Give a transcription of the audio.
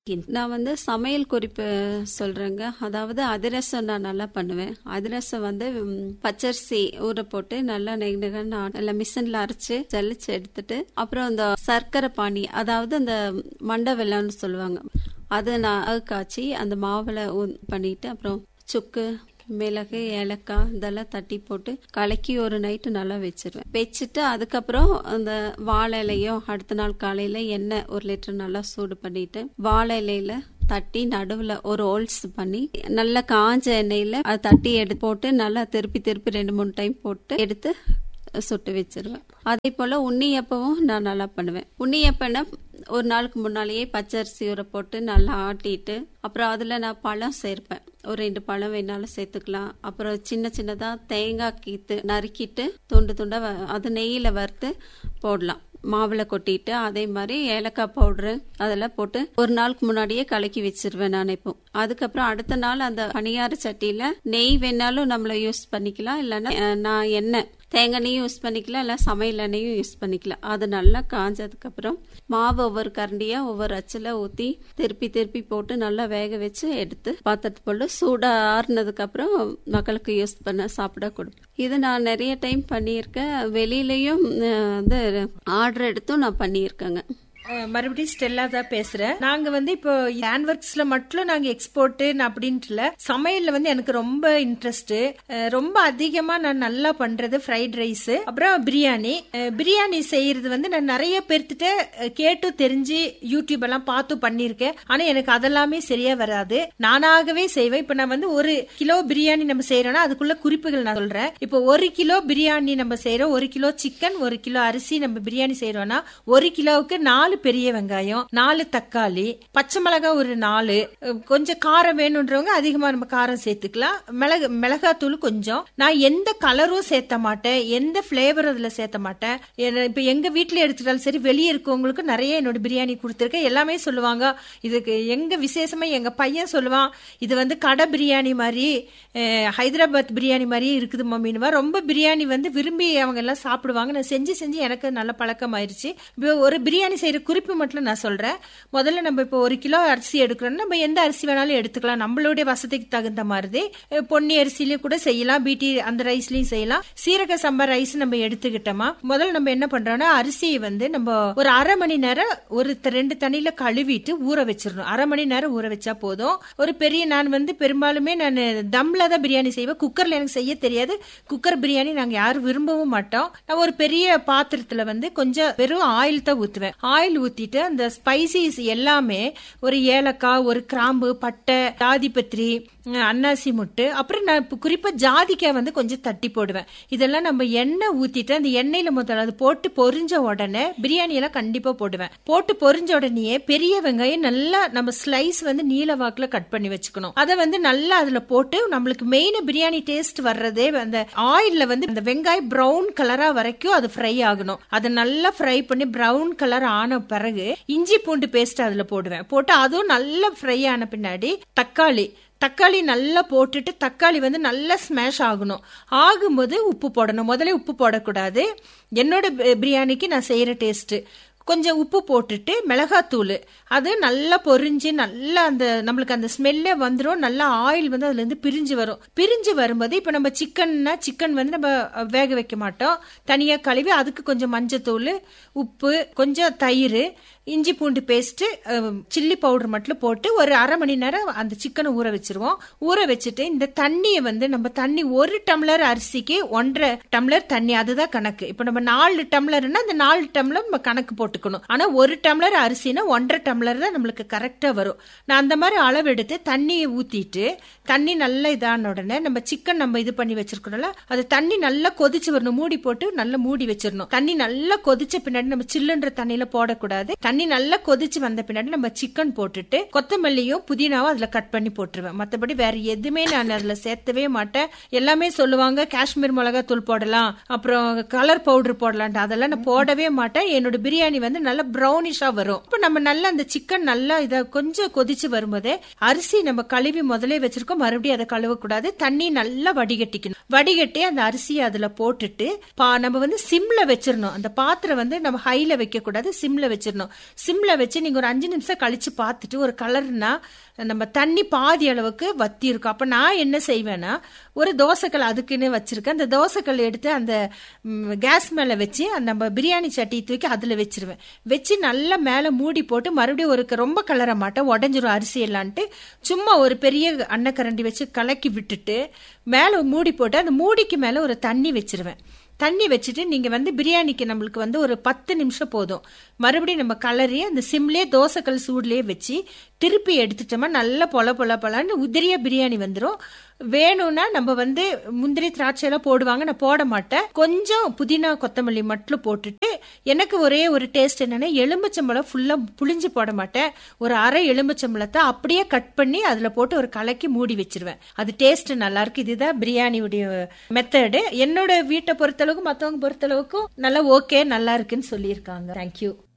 நான் வந்து சமையல் குறிப்பு சொல்றேங்க அதாவது அதிரசம் நான் நல்லா பண்ணுவேன் அதிரசம் வந்து ம், பச்சரிசி ஊற போட்டு நல்லா நெய் நெகன்னு நல்லா மிஷின்ல அரைச்சு ஜல்லிச்சு எடுத்துட்டு அப்புறம் இந்த சர்க்கரை பானி அதாவது அந்த மண்டை வெள்ளம்னு சொல்லுவாங்க அதை நான் அது காய்ச்சி அந்த மாவுல ஊ- பண்ணிட்டு அப்புறம் சுக்கு மிளகு ஏலக்காய் இதெல்லாம் தட்டி போட்டு கலக்கி ஒரு நைட்டு நல்லா வச்சிருவேன் வச்சுட்டு அதுக்கப்புறம் அந்த வாழை இலையும் அடுத்த நாள் காலையில எண்ணெய் ஒரு லிட்டர் நல்லா சூடு பண்ணிட்டு வாழை இலையில தட்டி நடுவுல ஒரு ஹோல்ஸ் பண்ணி நல்லா காஞ்ச எண்ணெயில அதை தட்டி எடுத்து போட்டு நல்லா திருப்பி திருப்பி ரெண்டு மூணு டைம் போட்டு எடுத்து சுட்டு வச்சிருவேன் அதே போல உண்ணியப்பவும் நான் நல்லா பண்ணுவேன் உண்ணியப்பன்னா ஒரு நாளுக்கு முன்னாலேயே பச்சரிசி ஊற போட்டு நல்லா ஆட்டிட்டு அப்புறம் அதுல நான் பழம் சேர்ப்பேன் ஒரு ரெண்டு பழம் வேணாலும் சேர்த்துக்கலாம் அப்புறம் சின்ன சின்னதா தேங்காய் கீத்து நறுக்கிட்டு துண்டு துண்டா வ- அது நெய்யில வறுத்து போடலாம் மாவுல கொட்டிட்டு அதே மாதிரி ஏலக்காய் பவுடரு அதெல்லாம் போட்டு ஒரு நாளுக்கு முன்னாடியே கலக்கி வச்சிருவேன் நான் இப்போ அதுக்கப்புறம் அடுத்த நாள் அந்த பணியார சட்டியில நெய் வேணாலும் நம்மள யூஸ் பண்ணிக்கலாம் இல்லைன்னா அஹ், நான் எண்ணெய் தேங்காய் எண்ணெயும் யூஸ் பண்ணிக்கலாம் இல்லை சமையல் எண்ணெயும் யூஸ் பண்ணிக்கலாம் அது நல்லா காஞ்சதுக்கு அப்புறம் மாவு ஒவ்வொரு கரண்டியா ஒவ்வொரு அச்சில் ஊற்றி திருப்பி திருப்பி போட்டு நல்லா வேக வச்சு எடுத்து பாத்திரத்து போட்டு சூடாக ஆறுனதுக்கு அப்புறம் மக்களுக்கு யூஸ் பண்ண சாப்பிட கொடுப்பேன் இது நான் நிறைய டைம் பண்ணியிருக்கேன் வெளியிலயும் அஹ், வந்து ஆர்டர் எடுத்தும் நான் பண்ணியிருக்கேங்க அஹ் மறுபடியும் ஸ்டெல்லா தான் பேசுறேன் நாங்க வந்து இப்போ ஹேண்ட் ஒர்க்ஸ்ல மட்டும் நாங்க எக்ஸ்போர்ட் அப்படின்ட்டு இல்ல சமையல்ல வந்து எனக்கு ரொம்ப இன்ட்ரெஸ்ட் ரொம்ப அதிகமா நான் நல்லா பண்றது ஃப்ரைட் ரைஸ் அப்புறம் பிரியாணி அஹ் பிரியாணி செய்யறது வந்து நான் நிறைய பேர்த்திட்ட அஹ், கேட்டு தெரிஞ்சு யூடியூப் எல்லாம் பார்த்து பண்ணிருக்கேன் ஆனா எனக்கு அதெல்லாமே சரியா வராது நானாகவே செய்வேன் இப்ப நான் வந்து ஒரு கிலோ பிரியாணி நம்ம செய்யறோம்னா அதுக்குள்ள குறிப்புகள் நான் சொல்றேன் இப்போ ஒரு கிலோ பிரியாணி நம்ம செய்யறோம் ஒரு கிலோ சிக்கன் ஒரு கிலோ அரிசி நம்ம பிரியாணி செய்யறோம்னா ஒரு கிலோவுக்கு நாலு பெரிய வெங்காயம் நாலு தக்காளி பச்சை மிளகாய் ஒரு நாலு அஹ் கொஞ்சம் காரம் வேணுன்றவங்க அதிகமா நம்ம காரம் சேர்த்துக்கலாம் மிளகு மிளகாத்தூள் கொஞ்சம் நான் எந்த கலரும் சேர்த்த மாட்டேன் எந்த பிளேவர் அதுல சேர்த்த மாட்டேன் ஏன்னா, இப்ப எங்க வீட்ல எடுத்துட்டாலும் சரி வெளியே இருக்கவங்களுக்கு நிறைய என்னோட பிரியாணி கொடுத்துருக்கேன் எல்லாமே சொல்லுவாங்க இதுக்கு எங்க விசேஷமா எங்க பையன் சொல்லுவான் இது வந்து கடை பிரியாணி மாதிரி அஹ், ஹைதராபாத் பிரியாணி மாதிரி இருக்குது மம்மின்னு ரொம்ப பிரியாணி வந்து விரும்பி அவங்க எல்லாம் சாப்பிடுவாங்க நான் செஞ்சு செஞ்சு எனக்கு நல்ல பழக்கம் ஆயிருச்சு இப்போ ஒரு பிரியாணி செய்யற குறிப்பு மட்டும் நான் சொல்றேன் முதல்ல நம்ம இப்போ ஒரு கிலோ அரிசி எடுக்கிறோம்னா நம்ம எந்த அரிசி வேணாலும் எடுத்துக்கலாம் நம்மளுடைய வசதிக்கு தகுந்த மாதிரி அஹ், பொன்னி அரிசிலயும் கூட செய்யலாம் பிடி அந்த ரைஸ்லயும் செய்யலாம் சீரக சம்பா ரைஸ் நம்ம எடுத்துக்கிட்டோமா முதல்ல நம்ம என்ன பண்றோம்னா அரிசியை வந்து நம்ம ஒரு அரை மணி நேரம் ஒரு த- ரெண்டு தண்ணியில கழுவிட்டு ஊற வச்சிடணும் அரை மணி நேரம் ஊற வச்சா போதும் ஒரு பெரிய நான் வந்து பெரும்பாலுமே நான் தம்ல தான் பிரியாணி செய்வேன் குக்கர்ல எனக்கு செய்ய தெரியாது குக்கர் பிரியாணி நாங்க யாரும் விரும்பவும் மாட்டோம் நான் ஒரு பெரிய பாத்திரத்துல வந்து கொஞ்சம் வெறும் ஆயில் தான் ஊத்துவேன் ஆயில் ஊத்திட்டு அந்த ஸ்பைசிஸ் எல்லாமே ஒரு ஏலக்காய் ஒரு கிராம்பு பட்டை ஜாதிபத்திரி அஹ், அன்னாசி முட்டு அப்புறம் நான் இப்ப குறிப்பா ஜாதிக்காய் வந்து கொஞ்சம் தட்டி போடுவேன் இதெல்லாம் நம்ம எண்ணெய் ஊத்திட்டு அந்த எண்ணெயில முதல்ல அது போட்டு பொரிஞ்ச உடனே பிரியாணி எல்லாம் கண்டிப்பா போடுவேன் போட்டு பொரிஞ்ச உடனேயே பெரிய வெங்காயம் நல்லா நம்ம ஸ்லைஸ் வந்து நீல வாக்குல கட் பண்ணி வச்சுக்கணும் அதை வந்து நல்லா அதுல போட்டு நம்மளுக்கு மெயின் பிரியாணி டேஸ்ட் வர்றதே அந்த ஆயில்ல வந்து அந்த வெங்காயம் பிரவுன் கலரா வரைக்கும் அது ஃப்ரை ஆகணும் அதை நல்லா ஃப்ரை பண்ணி பிரவுன் கலர் ஆன பிறகு இஞ்சி பூண்டு பேஸ்ட் அதுல போடுவேன் போட்டு அதுவும் நல்லா ஃப்ரை ஆன பின்னாடி தக்காளி தக்காளி நல்லா போட்டுட்டு தக்காளி வந்து நல்லா ஸ்மாஷ் ஆகணும் ஆகும்போது உப்பு போடணும் முதல்ல உப்பு போடக்கூடாது என்னோட பி- பிரியாணிக்கு நான் செய்யற டேஸ்ட் கொஞ்சம் உப்பு போட்டுட்டு மிளகாத்தூள் அது நல்லா பொரிஞ்சு நல்லா அந்த நம்மளுக்கு அந்த ஸ்மெல்லே வந்துடும் நல்லா ஆயில் வந்து அதுல இருந்து பிரிஞ்சு வரும் பிரிஞ்சு வரும்போது இப்போ நம்ம சிக்கன்னா சிக்கன் வந்து நம்ம அஹ், வேக வைக்க மாட்டோம் தனியா கழுவி அதுக்கு கொஞ்சம் மஞ்சத்தூள் உப்பு கொஞ்சம் தயிர் இஞ்சி பூண்டு பேஸ்ட் சில்லி பவுடர் மட்டும் போட்டு ஒரு அரை மணி நேரம் அந்த சிக்கனை ஊற வச்சிருவோம் ஊற வச்சுட்டு இந்த தண்ணியை வந்து நம்ம தண்ணி ஒரு டம்ளர் அரிசிக்கு ஒன்றரை டம்ளர் தண்ணி அதுதான் கணக்கு இப்போ நம்ம நாலு டம்ளர்னா அந்த நாலு டம்ளர் நம்ம கணக்கு போட்டுக்கணும் ஆனா ஒரு டம்ளர் அரிசினா ஒன்றரை டம்ளர் தான் நம்மளுக்கு கரெக்டா வரும் நான் அந்த மாதிரி அளவு எடுத்து தண்ணியை ஊத்திட்டு தண்ணி நல்லா இதான உடனே நம்ம சிக்கன் நம்ம இது பண்ணி வச்சிருக்கோம்ல அது தண்ணி நல்லா கொதிச்சு வரணும் மூடி போட்டு நல்லா மூடி வச்சிடணும் தண்ணி நல்லா கொதிச்ச பின்னாடி நம்ம சில்லுன்ற தண்ணியில போடக்கூடாது தண்ணி நல்லா கொதிச்சு வந்த பின்னாடி நம்ம சிக்கன் போட்டுட்டு கொத்தமல்லியும் புதினாவும் அதுல கட் பண்ணி போட்டுருவேன் மத்தபடி வேற எதுவுமே நான் அதுல சேர்த்தவே மாட்டேன் எல்லாமே சொல்லுவாங்க காஷ்மீர் மிளகாய் தூள் போடலாம் அப்புறம் கலர் பவுடர் போடலான்ட்டு அதெல்லாம் நான் போடவே மாட்டேன் என்னோட பிரியாணி வந்து நல்லா ப்ரௌனிஷா வரும் இப்ப நம்ம நல்லா அந்த சிக்கன் நல்லா இத கொஞ்சம் கொதிச்சு வரும்போதே அரிசி நம்ம கழுவி முதலே வச்சிருக்கோம் மறுபடியும் அதை கழுவக்கூடாது தண்ணி நல்லா வடிகட்டிக்கணும் வடிகட்டி அந்த அரிசியை அதுல போட்டுட்டு பா நம்ம வந்து சிம்ல வச்சிடணும் அந்த பாத்திரம் வந்து நம்ம ஹைல வைக்க கூடாது சிம்ல வச்சிடணும் சிம்ல வச்சு நீங்க ஒரு அஞ்சு நிமிஷம் கழிச்சு பார்த்துட்டு ஒரு கலர்னா நம்ம தண்ணி பாதி அளவுக்கு வத்தி இருக்கும் அப்ப நான் என்ன செய்வேன்னா ஒரு தோசைக்கல் அதுக்குன்னு வச்சிருக்கேன் அந்த தோசைக்கல் எடுத்து அந்த கேஸ் மேல வச்சு அந்த நம்ம பிரியாணி சட்டி தூக்கி அதுல வச்சிருவேன் வச்சு நல்லா மேல மூடி போட்டு மறுபடியும் ஒரு ரொம்ப கலர மாட்டேன் உடஞ்சிரும் அரிசி எல்லான்ட்டு சும்மா ஒரு பெரிய அன்னக்கரண்டி வச்சு கலக்கி விட்டுட்டு மேல மூடி போட்டு அந்த மூடிக்கு மேல ஒரு தண்ணி வச்சிருவேன் தண்ணி வச்சுட்டு நீங்க வந்து பிரியாணிக்கு நம்மளுக்கு வந்து ஒரு பத்து நிமிஷம் போதும் மறுபடியும் நம்ம கலரி அந்த சிம்லே தோசைக்கல் சூட்லயே வச்சு திருப்பி எடுத்துட்டோமா நல்லா பொல பொல பொலன்னு உதிரியா பிரியாணி வந்துடும் வேணும்னா நம்ம வந்து முந்திரி திராட்சை எல்லாம் போடுவாங்க நான் போட மாட்டேன் கொஞ்சம் புதினா கொத்தமல்லி மட்டும் போட்டுட்டு எனக்கு ஒரே ஒரு டேஸ்ட் என்னன்னா எலும்பச்சம்பழம் ஃபுல்லா புளிஞ்சு போட மாட்டேன் ஒரு அரை எலும்பச்சம்பழத்தை அப்படியே கட் பண்ணி அதுல போட்டு ஒரு கலக்கி மூடி வச்சிருவேன் அது டேஸ்ட் நல்லா இருக்கு இதுதான் பிரியாணியுடைய மெத்தடு என்னோட வீட்டை பொறுத்தளவுக்கு மத்தவங்க பொறுத்தளவுக்கும் நல்லா ஓகே நல்லா இருக்குன்னு சொல்லியிருக்காங்க தேங்க்யூ